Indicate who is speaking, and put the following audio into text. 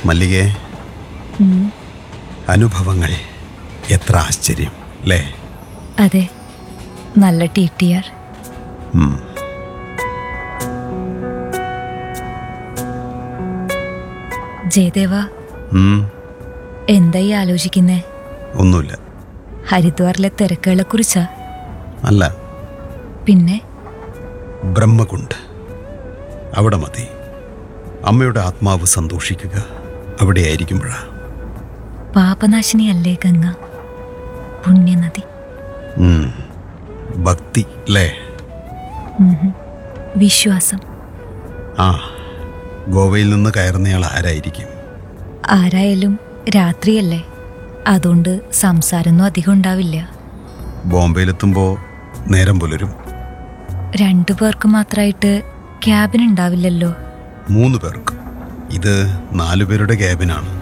Speaker 1: മല്ലികെ
Speaker 2: ഉം,
Speaker 1: അനുഭവങ്ങൾ എത്ര ആശ്ചര്യം അല്ലേ
Speaker 2: അതെ നല്ല ടി ടി ആർ
Speaker 1: ഉം.
Speaker 2: ജയദേവ
Speaker 1: ഉം.
Speaker 2: എന്തായി ആലോചിക്കുന്നേ
Speaker 1: ഒന്നുമില്ല
Speaker 2: ഹരിദ്വാറിലെ തിരക്കുകളെ കുറിച്ചാ
Speaker 1: അല്ല
Speaker 2: പിന്നെ
Speaker 1: ബ്രഹ്മകുണ്ട് അവിടെ മതി അമ്മയുടെ ആത്മാവ് സന്തോഷിക്കുക അവിടെ ആയിരിക്കുമ്പോഴാ
Speaker 2: പാപനാശിനിയല്ലേ ഗംഗ പുണ്യനദി
Speaker 1: ഉം. ഭക്തി അല്ലേ
Speaker 2: ഉം. വിശ്വാസം
Speaker 1: ആ ഗോവയിൽ നിന്ന് കയറുന്നയാൾ ആരായിരിക്കും
Speaker 2: ആരായാലും രാത്രിയല്ലേ അതുകൊണ്ട് സംസാരമൊന്നും അധികം ഉണ്ടാവില്ല
Speaker 1: ബോംബെയിലെത്തുമ്പോൾ നേരം പുലരും
Speaker 2: രണ്ടു പേർക്ക് മാത്രമായിട്ട് ക്യാബിൻ ഉണ്ടാവില്ലല്ലോ
Speaker 1: മൂന്ന് പേർക്ക് ഇത് നാലു പേരുടെ ക്യാബിനാണ്